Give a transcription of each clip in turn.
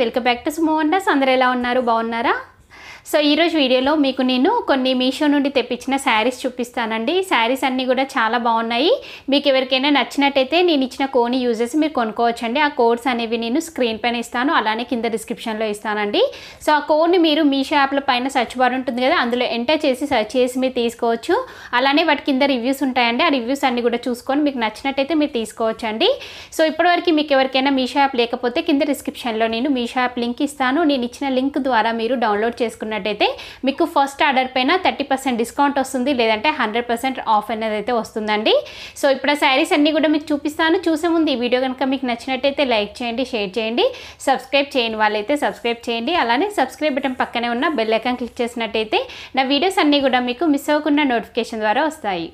welcome back to Sumo Wonders అందరు ఎలా ఉన్నారు బాగున్నారా సో ఈరోజు వీడియోలో మీకు నేను కొన్ని మీషో నుండి తెప్పించిన శారీస్ చూపిస్తానండి ఈ శారీస్ అన్నీ కూడా చాలా బాగున్నాయి మీకు ఎవరికైనా నచ్చినట్టయితే నేను ఇచ్చిన కోడ్ని యూజ్ చేసి మీరు కొనుక్కోవచ్చండి ఆ కోడ్స్ అనేవి నేను స్క్రీన్ పైన ఇస్తాను అలానే కింద డిస్క్రిప్షన్లో ఇస్తానండి సో ఆ కోడ్ని మీరు మీషో యాప్ల పైన సర్చ్ బార్ ఉంటుంది కదా అందులో ఎంటర్ చేసి సర్చ్ చేసి మీరు తీసుకోవచ్చు అలానే వాటి కింద రివ్యూస్ ఉంటాయండి ఆ రివ్యూస్ అన్ని కూడా చూసుకొని మీకు నచ్చినట్టయితే మీరు తీసుకోవచ్చండి సో ఇప్పటివరకు మీకు ఎవరికైనా మీషో యాప్ లేకపోతే కింద డిస్క్రిప్షన్లో నేను మీషో యాప్ లింక్ ఇస్తాను నేను ఇచ్చిన లింక్ ద్వారా మీరు డౌన్లోడ్ చేసుకున్నట్టయితే మీకు ఫస్ట్ ఆర్డర్ పైన థర్టీ పర్సెంట్ డిస్కౌంట్ వస్తుంది లేదంటే హండ్రెడ్ పర్సెంట్ ఆఫ్ అనేది అయితే వస్తుందండి సో ఇప్పుడు ఆ శారీస్ అన్నీ కూడా మీకు చూపిస్తాను చూసే ముందు ఈ వీడియో కనుక మీకు నచ్చినట్టయితే లైక్ చేయండి షేర్ చేయండి సబ్స్క్రైబ్ చేయని వాళ్ళైతే సబ్స్క్రైబ్ చేయండి అలానే సబ్స్క్రైబ్ బటన్ పక్కనే ఉన్న బెల్ ఐకాన్ క్లిక్ చేసినట్టయితే నా వీడియోస్ అన్నీ కూడా మీకు మిస్ అవ్వకుండా నోటిఫికేషన్ ద్వారా వస్తాయి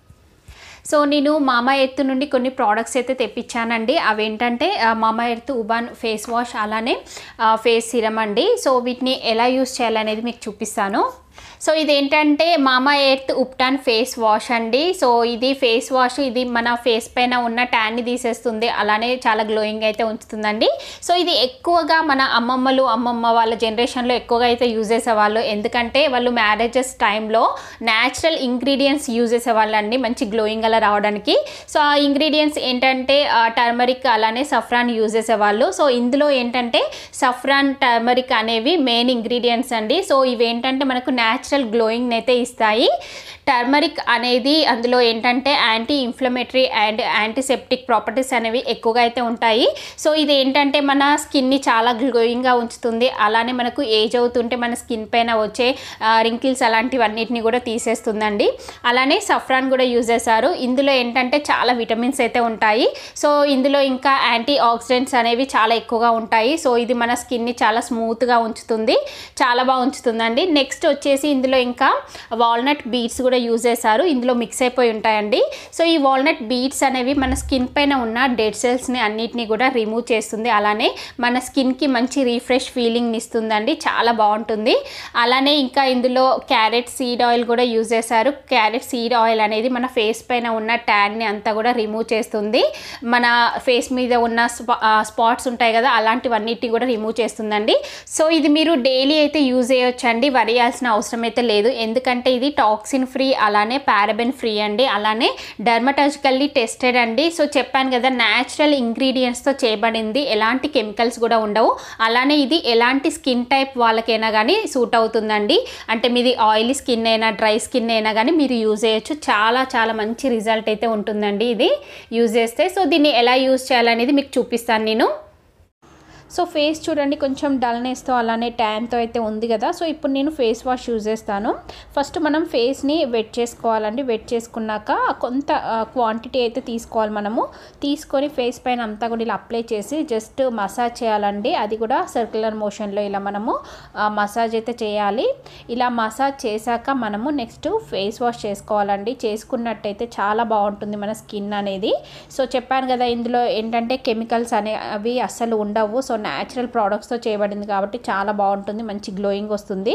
సో నేను మామా ఎర్త్ నుండి కొన్ని ప్రోడక్ట్స్ అయితే తెప్పించానండి అవి ఏంటంటే ఆ, మామా ఎర్త్ ఉబాన్ ఫేస్ వాష్ అలానే ఆ, ఫేస్ సిరమ్ అండి సో వీటిని ఎలా యూస్ చేయాలనేది మీకు చూపిస్తాను సో ఇది ఏంటంటే Mamaearth Ubtan face wash అండి సో ఇది ఫేస్ వాష్ ఇది మన ఫేస్ పైన ఉన్న ట్యాన్ని తీసేస్తుంది అలానే చాలా గ్లోయింగ్ అయితే ఉంచుతుందండి సో ఇది ఎక్కువగా మన అమ్మమ్మలు అమ్మమ్మ వాళ్ళ జనరేషన్లో ఎక్కువగా అయితే యూజ్ చేసేవాళ్ళు ఎందుకంటే వాళ్ళు మ్యారేజెస్ టైంలో న్యాచురల్ ఇంగ్రీడియంట్స్ యూజ్ చేసేవాళ్ళు అండి మంచి గ్లోయింగ్ అలా రావడానికి సో ఆ ఇంగ్రీడియంట్స్ ఏంటంటే టర్మరిక్ అలానే సఫ్రాన్ యూజ్ చేసేవాళ్ళు సో ఇందులో ఏంటంటే సఫ్రాన్ టర్మరిక్ అనేవి మెయిన్ ఇంగ్రీడియంట్స్ అండి సో ఇవి ఏంటంటే మనకు న్యాచురల్ గ్లోయింగ్ అయితే ఇస్తాయి టర్మరిక్ అనేది అందులో ఏంటంటే anti inflammatory and antiseptic properties అనేవి ఎక్కువగా అయితే ఉంటాయి సో ఇది ఏంటంటే మన స్కిన్ని చాలా గ్లోయింగ్గా ఉంచుతుంది అలానే మనకు ఏజ్ అవుతుంటే మన స్కిన్ పైన వచ్చే రింకిల్స్ అలాంటివన్నిటిని కూడా తీసేస్తుందండి అలానే సఫ్రాన్ కూడా యూజ్ చేశారు ఇందులో ఏంటంటే చాలా విటమిన్స్ అయితే ఉంటాయి సో ఇందులో ఇంకా యాంటీ ఆక్సిడెంట్స్ అనేవి చాలా ఎక్కువగా ఉంటాయి సో ఇది మన స్కిన్ని చాలా స్మూత్గా ఉంచుతుంది చాలా బాగా ఉంచుతుందండి నెక్స్ట్ వచ్చేసి ఇందులో ఇంకా వాల్నట్ బీట్స్ కూడా యూజ్ చేశారు ఇందులో మిక్స్ అయిపోయి ఉంటాయండి సో ఈ వాల్నట్ బీట్స్ అనేవి మన స్కిన్ పైన ఉన్న డెడ్ సెల్స్ని అన్నిటిని కూడా రిమూవ్ చేస్తుంది అలానే మన స్కిన్కి మంచి రీఫ్రెష్ ఫీలింగ్ ఇస్తుందండి చాలా బాగుంటుంది అలానే ఇంకా ఇందులో క్యారెట్ సీడ్ ఆయిల్ కూడా యూజ్ చేశారు క్యారెట్ సీడ్ ఆయిల్ అనేది మన ఫేస్ పైన ఉన్న ట్యాన్ని అంతా కూడా రిమూవ్ చేస్తుంది మన ఫేస్ మీద ఉన్న స్పా- ఆ, స్పాట్స్ ఉంటాయి కదా అలాంటివన్నిటిని కూడా రిమూవ్ చేస్తుందండి సో ఇది మీరు డైలీ అయితే యూజ్ చేయొచ్చండి వరియాల్సిన అవసరం అయితే లేదు ఎందుకంటే ఇది టాక్సిన్ ఫ్రీ అలానే పారబెన్ ఫ్రీ అండి అలానే డర్మటాజికల్లీ టెస్టెడ్ అండి సో చెప్పాను కదా న్యాచురల్ ఇంగ్రీడియంట్స్తో చేయబడింది ఎలాంటి కెమికల్స్ కూడా ఉండవు అలానే ఇది ఎలాంటి స్కిన్ టైప్ వాళ్ళకైనా కానీ సూట్ అవుతుందండి అంటే మీది ఆయిలీ స్కిన్ అయినా డ్రై స్కిన్ అయినా కానీ మీరు యూజ్ చేయొచ్చు చాలా చాలా మంచి రిజల్ట్ అయితే ఉంటుందండి ఇది యూజ్ చేస్తే సో దీన్ని ఎలా యూజ్ చేయాలనేది మీకు చూపిస్తాను నేను సో ఫేస్ చూడండి కొంచెం డల్నెస్తో అలానే ట్యాన్తో అయితే ఉంది కదా సో ఇప్పుడు నేను ఫేస్ వాష్ యూజ్ చేస్తాను ఫస్ట్ మనం ఫేస్ని వెట్ చేసుకోవాలండి వెట్ చేసుకున్నాక కొంత క్వాంటిటీ అయితే తీసుకోవాలి మనము తీసుకొని ఫేస్ పైన అంతా కూడా ఇలా అప్లై చేసి జస్ట్ మసాజ్ చేయాలండి అది కూడా సర్క్యులర్ మోషన్లో ఇలా మనము మసాజ్ అయితే చేయాలి ఇలా మసాజ్ చేశాక మనము నెక్స్ట్ ఫేస్ వాష్ చేసుకోవాలండి చేసుకున్నట్టయితే చాలా బాగుంటుంది మన స్కిన్ అనేది సో చెప్పాను కదా ఇందులో ఏంటంటే కెమికల్స్ అనేవి అస్సలు ఉండవు సో న్యాచురల్ ప్రోడక్ట్స్తో చేయబడింది కాబట్టి చాలా బాగుంటుంది మంచి గ్లోయింగ్ వస్తుంది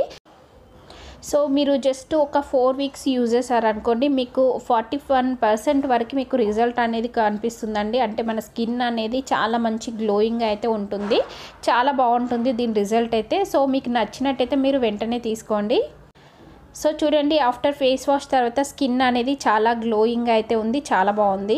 సో మీరు జస్ట్ ఒక ఫోర్ వీక్స్ యూజ్ చేశారనుకోండి మీకు ఫార్టీ వన్ పర్సెంట్ వరకు మీకు రిజల్ట్ అనేది కనిపిస్తుందండి అంటే మన స్కిన్ అనేది చాలా మంచి గ్లోయింగ్ అయితే ఉంటుంది చాలా బాగుంటుంది దీని రిజల్ట్ అయితే సో మీకు నచ్చినట్టయితే మీరు వెంటనే తీసుకోండి సో చూడండి ఆఫ్టర్ ఫేస్ వాష్ తర్వాత స్కిన్ అనేది చాలా గ్లోయింగ్ అయితే ఉంది చాలా బాగుంది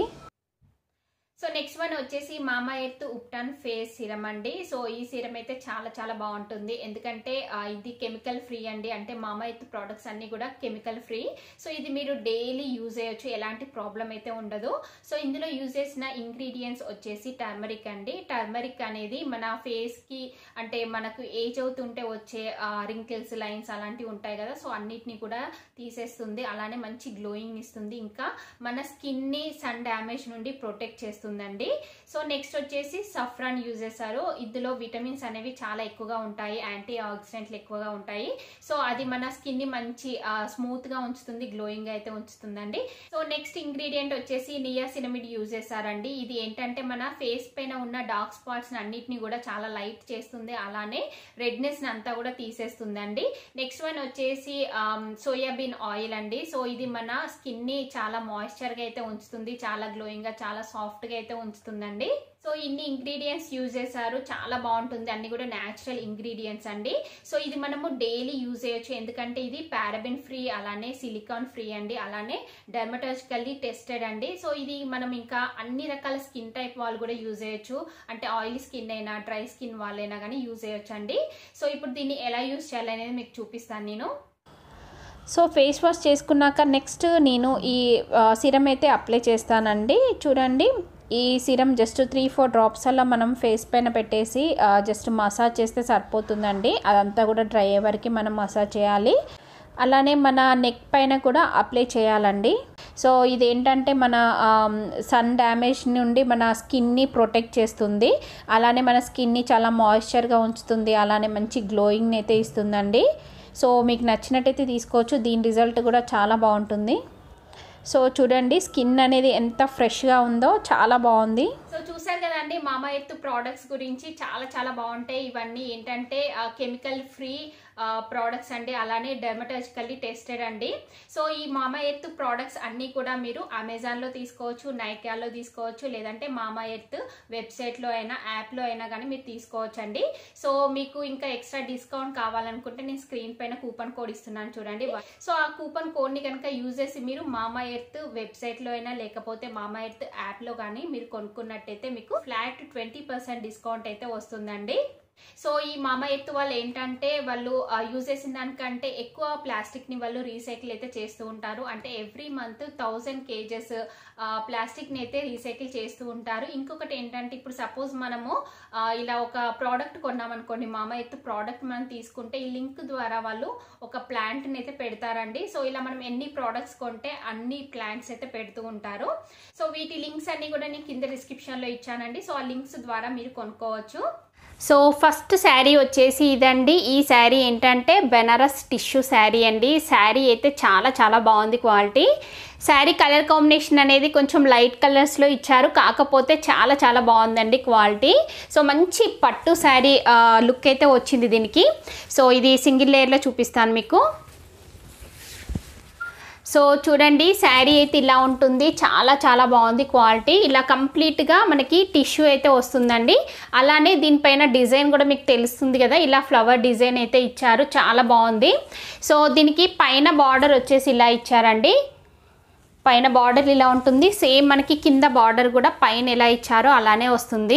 సో నెక్స్ట్ వన్ వచ్చేసి Mamaearth Ubtan face serum అండి సో ఈ సిరం అయితే చాలా చాలా బాగుంటుంది ఎందుకంటే ఆ, ఇది కెమికల్ ఫ్రీ అండి అంటే మామా ఎర్త్ ప్రోడక్ట్స్ అన్ని కూడా కెమికల్ ఫ్రీ సో ఇది మీరు డైలీ యూజ్ చేయొచ్చు ఎలాంటి ప్రాబ్లం అయితే ఉండదు సో ఇందులో యూజ్ చేసిన ఇంగ్రీడియంట్స్ వచ్చేసి టర్మరిక్ అండి టర్మరిక్ అనేది మన ఫేస్ కి అంటే మనకు ఏజ్ అవుతుంటే వచ్చే రింకిల్స్ లైన్స్ అలాంటివి ఉంటాయి కదా సో అన్నిటిని కూడా తీసేస్తుంది అలానే మంచి గ్లోయింగ్ ఇస్తుంది ఇంకా మన స్కిన్ ని సన్ డ్యామేజ్ నుండి ప్రొటెక్ట్ చేస్తుందండి సో నెక్స్ట్ వచ్చేసి సఫ్రాన్ యూజ్ చేశారు ఇందులో విటమిన్స్ అనేవి చాలా ఎక్కువగా ఉంటాయి యాంటీ ఆక్సిడెంట్లు ఎక్కువగా ఉంటాయి సో అది మన స్కిన్ ని మంచి స్మూత్ గా ఉంచుతుంది గ్లోయింగ్ అయితే ఉంచుతుందండి సో నెక్స్ట్ ఇంగ్రీడియంట్ వచ్చేసి నియాసినమిడ్ యూజ్ చేశారండి ఇది ఏంటంటే మన ఫేస్ పైన ఉన్న డార్క్ స్పాట్స్ అన్నిటిని కూడా చాలా లైట్ చేస్తుంది అలానే రెడ్నెస్ అంతా కూడా తీసేస్తుందండి నెక్స్ట్ వన్ వచ్చేసి సోయాబీన్ ఆయిల్ అండి సో ఇది మన స్కిన్ ని చాలా మాయిశ్చర్ గా అయితే ఉంచుతుంది చాలా గ్లోయింగ్ గా చాలా సాఫ్ట్ గా అయితే ఉంచుతుందండి సో ఇన్ని ఇంగ్రీడియంట్స్ యూజ్ చేశారు చాలా బాగుంటుంది అన్ని కూడా న్యాచురల్ ఇంగ్రీడియంట్స్ అండి సో ఇది మనము డైలీ యూజ్ చేయొచ్చు ఎందుకంటే ఇది పారాబిన్ ఫ్రీ అలానే సిలికాన్ ఫ్రీ అండి అలానే డెర్మటాలజికల్లీ టెస్టెడ్ అండి సో ఇది మనం ఇంకా అన్ని రకాల స్కిన్ టైప్ వాళ్ళు కూడా యూజ్ చేయొచ్చు అంటే ఆయిల్ స్కిన్ అయినా డ్రై స్కిన్ వాళ్ళైనా కానీ యూజ్ చేయొచ్చు అండి సో ఇప్పుడు దీన్ని ఎలా యూజ్ చేయాలనేది మీకు చూపిస్తాను నేను సో ఫేస్ వాష్ చేసుకున్నాక నెక్స్ట్ నేను ఈ సిరం అయితే అప్లై చేస్తానండి చూడండి ఈ serum just three four drops అలా మనం ఫేస్ పైన పెట్టేసి జస్ట్ మసాజ్ చేస్తే సరిపోతుందండి అదంతా కూడా డ్రై అయ్యే వరకు మనం మసాజ్ చేయాలి అలానే మన నెక్ పైన కూడా అప్లై చేయాలండి సో ఇదేంటంటే మన సన్ డ్యామేజ్ నుండి మన స్కిన్ని ప్రొటెక్ట్ చేస్తుంది అలానే మన స్కిన్ని చాలా మాయిశ్చర్గా ఉంచుతుంది అలానే మంచి గ్లోయింగ్ అయితే ఇస్తుందండి సో మీకు నచ్చినట్టయితే తీసుకోవచ్చు దీని రిజల్ట్ కూడా చాలా బాగుంటుంది సో చూడండి స్కిన్ అనేది ఎంత ఫ్రెష్గా ఉందో చాలా బాగుంది సో చూసారు కదండి మామా ఎర్త్ ప్రోడక్ట్స్ గురించి చాలా చాలా బాగుంటాయి ఇవన్నీ ఏంటంటే కెమికల్ ఫ్రీ ప్రోడక్ట్స్ అండి అలానే డెర్మటాలజికల్లీ టెస్టెడ్ అండి సో ఈ మామా ఎర్త్ ప్రోడక్ట్స్ అన్నీ కూడా మీరు అమెజాన్లో తీసుకోవచ్చు నైకాలో తీసుకోవచ్చు లేదంటే మామా ఎర్త్ వెబ్సైట్లో అయినా యాప్లో అయినా కానీ మీరు తీసుకోవచ్చు అండి సో మీకు ఇంకా ఎక్స్ట్రా డిస్కౌంట్ కావాలనుకుంటే నేను స్క్రీన్ పైన కూపన్ కోడ్ ఇస్తున్నాను చూడండి సో ఆ కూపన్ కోడ్ని కనుక యూజ్ చేసి మీరు మామా ఎర్త్ వెబ్సైట్లో అయినా లేకపోతే మామా ఎర్త్ యాప్లో కానీ మీరు కొనుక్కున్నట్టయితే మీకు ఫ్లాట్ ట్వంటీ పర్సెంట్ డిస్కౌంట్ అయితే వస్తుందండి సో ఈ మామ ఎత్తు వాళ్ళు ఏంటంటే వాళ్ళు యూజ్ చేసిన దానికంటే ఎక్కువ ప్లాస్టిక్ ని వాళ్ళు రీసైకిల్ అయితే చేస్తూ ఉంటారు అంటే every month thousand kgs plastic ని అయితే రీసైకిల్ చేస్తూ ఉంటారు ఇంకొకటి ఏంటంటే ఇప్పుడు సపోజ్ మనము ఇలా ఒక ప్రోడక్ట్ కొన్నామనుకోండి మామ ఎత్తు ప్రోడక్ట్ మనం తీసుకుంటే ఈ లింక్ ద్వారా వాళ్ళు ఒక ప్లాంట్ ని అయితే పెడతారండి సో ఇలా మనం ఎన్ని ప్రోడక్ట్స్ కొంటే అన్ని ప్లాంట్స్ అయితే పెడుతూ ఉంటారు సో వీటి లింక్స్ అన్ని కూడా నేను కింద డిస్క్రిప్షన్ లో ఇచ్చానండి సో ఆ లింక్స్ ద్వారా మీరు కొనుక్కోవచ్చు సో ఫస్ట్ శారీ వచ్చేసి ఇదండి ఈ శారీ ఏంటంటే బెనారస్ టిష్యూ శారీ అండి శారీ అయితే చాలా చాలా బాగుంది క్వాలిటీ శారీ కలర్ కాంబినేషన్ అనేది కొంచెం లైట్ కలర్స్లో ఇచ్చారు కాకపోతే చాలా చాలా బాగుందండి క్వాలిటీ సో మంచి పట్టు శారీ లుక్ అయితే వచ్చింది దీనికి సో ఇది సింగిల్ లేయర్లో చూపిస్తాను మీకు సో చూడండి శారీ అయితే ఇలా ఉంటుంది చాలా చాలా బాగుంది క్వాలిటీ ఇలా కంప్లీట్గా మనకి టిష్యూ అయితే వస్తుందండి అలానే దీనిపైన డిజైన్ కూడా మీకు తెలుస్తుంది కదా ఇలా ఫ్లవర్ డిజైన్ అయితే ఇచ్చారు చాలా బాగుంది సో దీనికి పైన బార్డర్ వచ్చేసి ఇలా ఇచ్చారండి పైన బార్డర్ ఇలా ఉంటుంది సేమ్ మనకి కింద బార్డర్ కూడా పైన ఎలా ఇచ్చారో అలానే వస్తుంది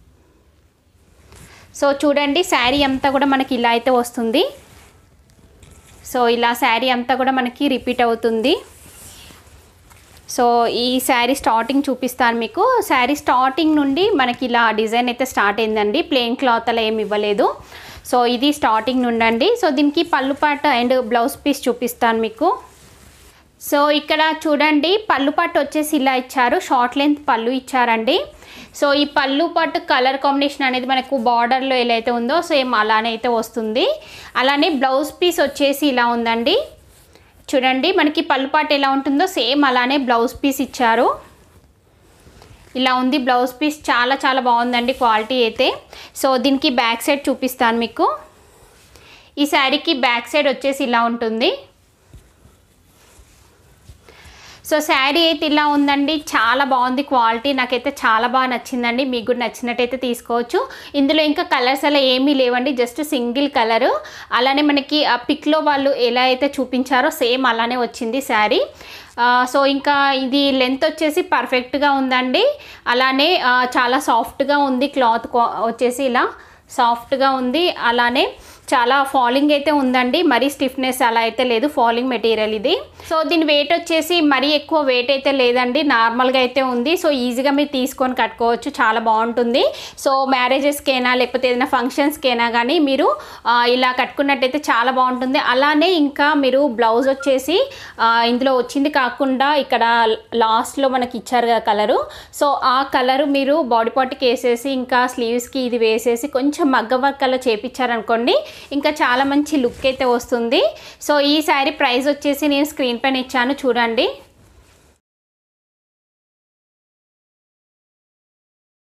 సో చూడండి శారీ అంతా కూడా మనకి ఇలా అయితే వస్తుంది సో ఇలా శారీ అంతా కూడా మనకి రిపీట్ అవుతుంది సో ఈ శారీ స్టార్టింగ్ చూపిస్తాను మీకు శారీ స్టార్టింగ్ నుండి మనకి ఇలా డిజైన్ అయితే స్టార్ట్ అయిందండి ప్లెయిన్ క్లాత్ అలా ఏమి ఇవ్వలేదు సో ఇది స్టార్టింగ్ నుండండి సో దీనికి పళ్ళు పాట అండ్ బ్లౌజ్ పీస్ చూపిస్తాను మీకు సో ఇక్కడ చూడండి పళ్ళు పట్టు వచ్చేసి ఇలా ఇచ్చారు షార్ట్ లెంత్ పళ్ళు ఇచ్చారండి సో ఈ పళ్ళు పట్టు కలర్ కాంబినేషన్ అనేది మనకు బార్డర్లో ఎలా అయితే ఉందో సేమ్ అలానే అయితే వస్తుంది అలానే బ్లౌజ్ పీస్ వచ్చేసి ఇలా ఉందండి చూడండి మనకి పళ్ళు పాటు ఎలా ఉంటుందో సేమ్ అలానే బ్లౌజ్ పీస్ ఇచ్చారు ఇలా ఉంది బ్లౌజ్ పీస్ చాలా చాలా బాగుందండి క్వాలిటీ అయితే సో దీనికి బ్యాక్ సైడ్ చూపిస్తాను మీకు ఈ శారీకి బ్యాక్ సైడ్ వచ్చేసి ఇలా ఉంటుంది సో శారీ అయితే ఇలా ఉందండి చాలా బాగుంది క్వాలిటీ నాకైతే చాలా బాగా నచ్చిందండి మీకు కూడా నచ్చినట్టయితే తీసుకోవచ్చు ఇందులో ఇంకా కలర్స్ అలా ఏమీ లేవండి జస్ట్ సింగిల్ కలరు అలానే మనకి ఆ పిక్లో వాళ్ళు ఎలా అయితే చూపించారో సేమ్ అలానే వచ్చింది శారీ సో ఇంకా ఇది లెంత్ వచ్చేసి పర్ఫెక్ట్గా ఉందండి అలానే చాలా సాఫ్ట్గా ఉంది క్లాత్ వచ్చేసి ఇలా సాఫ్ట్గా ఉంది అలానే చాలా ఫాలింగ్ అయితే ఉందండి మరీ స్టిఫ్నెస్ అలా అయితే లేదు ఫాలింగ్ మెటీరియల్ ఇది సో దీని వెయిట్ వచ్చేసి మరీ ఎక్కువ వెయిట్ అయితే లేదండి నార్మల్గా అయితే ఉంది సో ఈజీగా మీరు తీసుకొని కట్టుకోవచ్చు చాలా బాగుంటుంది సో మ్యారేజెస్కైనా లేకపోతే ఏదైనా ఫంక్షన్స్కైనా కానీ మీరు ఇలా కట్టుకున్నట్టయితే చాలా బాగుంటుంది అలానే ఇంకా మీరు బ్లౌజ్ వచ్చేసి ఇందులో వచ్చింది కాకుండా ఇక్కడ లాస్ట్లో మనకి ఇచ్చారు కదా కలరు సో ఆ కలరు మీరు బాడీ పార్ట్కి వేసేసి ఇంకా స్లీవ్స్కి ఇది వేసేసి కొంచెం మగ్గ వర్క్ అలా చేపించారనుకోండి ఇంకా చాలా మంచి లుక్ అయితే వస్తుంది సో ఈ శారీ ప్రైస్ వచ్చేసి నేను స్క్రీన్ పైన ఇచ్చాను చూడండి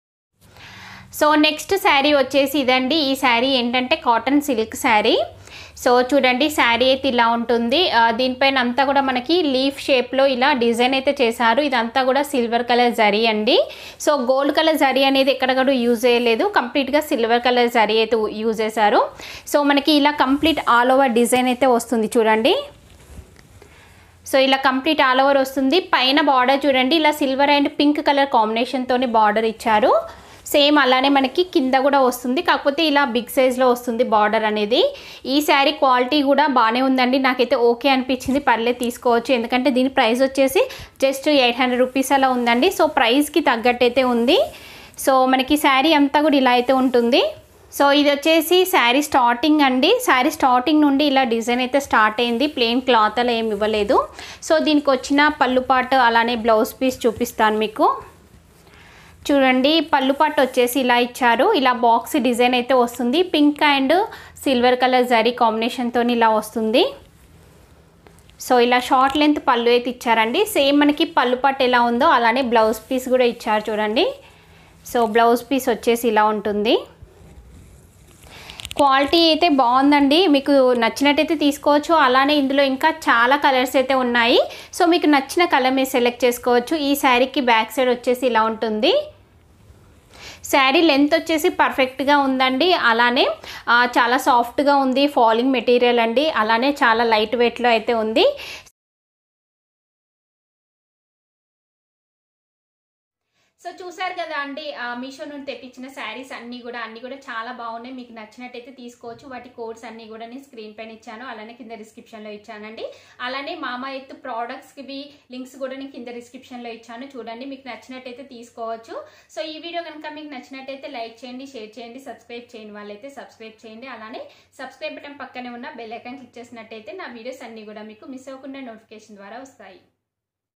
సో నెక్స్ట్ శారీ వచ్చేసి ఇదండి ఈ శారీ ఏంటంటే కాటన్ సిల్క్ శారీ సో చూడండి శారీ అయితే ఇలా ఉంటుంది ఆ, దీనిపైన అంతా కూడా మనకి లీఫ్ షేప్లో ఇలా డిజైన్ అయితే చేశారు ఇదంతా కూడా సిల్వర్ కలర్ జరీ అండి సో గోల్డ్ కలర్ జరీ అనేది ఎక్కడ కూడా యూజ్ చేయలేదు కంప్లీట్గా సిల్వర్ కలర్ జరీ అయితే యూజ్ చేశారు సో మనకి ఇలా కంప్లీట్ ఆల్ ఓవర్ డిజైన్ అయితే వస్తుంది చూడండి సో ఇలా కంప్లీట్ ఆల్ ఓవర్ వస్తుంది పైన బార్డర్ చూడండి ఇలా సిల్వర్ అండ్ పింక్ కలర్ కాంబినేషన్తోని బార్డర్ ఇచ్చారు సేమ్ అలానే మనకి కింద కూడా వస్తుంది కాకపోతే ఇలా బిగ్ సైజ్లో వస్తుంది బార్డర్ అనేది ఈ శారీ క్వాలిటీ కూడా బాగానే ఉందండి నాకైతే ఓకే అనిపించింది పర్లేదు తీసుకోవచ్చు ఎందుకంటే దీని ప్రైస్ వచ్చేసి జస్ట్ ఎయిట్ హండ్రెడ్ రూపీస్ అలా ఉందండి సో ప్రైస్కి తగ్గట్టయితే ఉంది సో మనకి శారీ అంతా కూడా ఇలా అయితే ఉంటుంది సో ఇది వచ్చేసి శారీ స్టార్టింగ్ అండి శారీ స్టార్టింగ్ నుండి ఇలా డిజైన్ అయితే స్టార్ట్ అయింది ప్లెయిన్ క్లాత్ అలా ఏమి ఇవ్వలేదు సో దీనికి వచ్చిన పళ్ళు పాటు అలానే బ్లౌజ్ పీస్ చూపిస్తాను మీకు చూడండి పళ్ళు పాటు వచ్చేసి ఇలా ఇచ్చారు ఇలా బాక్స్ డిజైన్ అయితే వస్తుంది pink and silver colour zari కాంబినేషన్తో ఇలా వస్తుంది సో ఇలా షార్ట్ లెంత్ పళ్ళు అయితే ఇచ్చారండి సేమ్ మనకి పళ్ళు పట్టు ఎలా ఉందో అలానే బ్లౌజ్ పీస్ కూడా ఇచ్చారు చూడండి సో బ్లౌజ్ పీస్ వచ్చేసి ఇలా ఉంటుంది క్వాలిటీ అయితే బాగుందండి మీకు నచ్చినట్టయితే తీసుకోవచ్చు అలానే ఇందులో ఇంకా చాలా కలర్స్ అయితే ఉన్నాయి సో మీకు నచ్చిన కలర్ మీరు సెలెక్ట్ చేసుకోవచ్చు ఈ శారీకి బ్యాక్ సైడ్ వచ్చేసి ఇలా ఉంటుంది శారీ లెంత్ వచ్చేసి పర్ఫెక్ట్గా ఉందండి అలానే ఆ, చాలా సాఫ్ట్గా ఉంది ఫాలింగ్ మెటీరియల్ అండి అలానే చాలా లైట్ వెయిట్లో అయితే ఉంది సో చూసారు కదా అండి ఆ, మీషో నుండి తెప్పించిన శారీస్ అన్నీ కూడా అన్నీ కూడా చాలా బాగున్నాయి మీకు నచ్చినట్టయితే తీసుకోవచ్చు వాటి కోడ్స్ అన్నీ కూడా నేను స్క్రీన్ పైన ఇచ్చాను అలానే కింద డిస్క్రిప్షన్లో ఇచ్చానండి అలానే మామా ఎత్తు ప్రోడక్ట్స్కి లింక్స్ కూడా నేను కింద డిస్క్రిప్షన్లో ఇచ్చాను చూడండి మీకు నచ్చినట్టయితే తీసుకోవచ్చు సో ఈ వీడియో కనుక మీకు నచ్చినట్టయితే లైక్ చేయండి షేర్ చేయండి సబ్స్క్రైబ్ చేయని వాళ్ళైతే సబ్స్క్రైబ్ చేయండి అలానే సబ్స్క్రైబ్ బటన్ పక్కనే ఉన్న బెల్ ఐకాన్ క్లిక్ చేసినట్టయితే నా వీడియోస్ అన్నీ కూడా మీకు మిస్ అవ్వకుండా నోటిఫికేషన్ ద్వారా వస్తాయి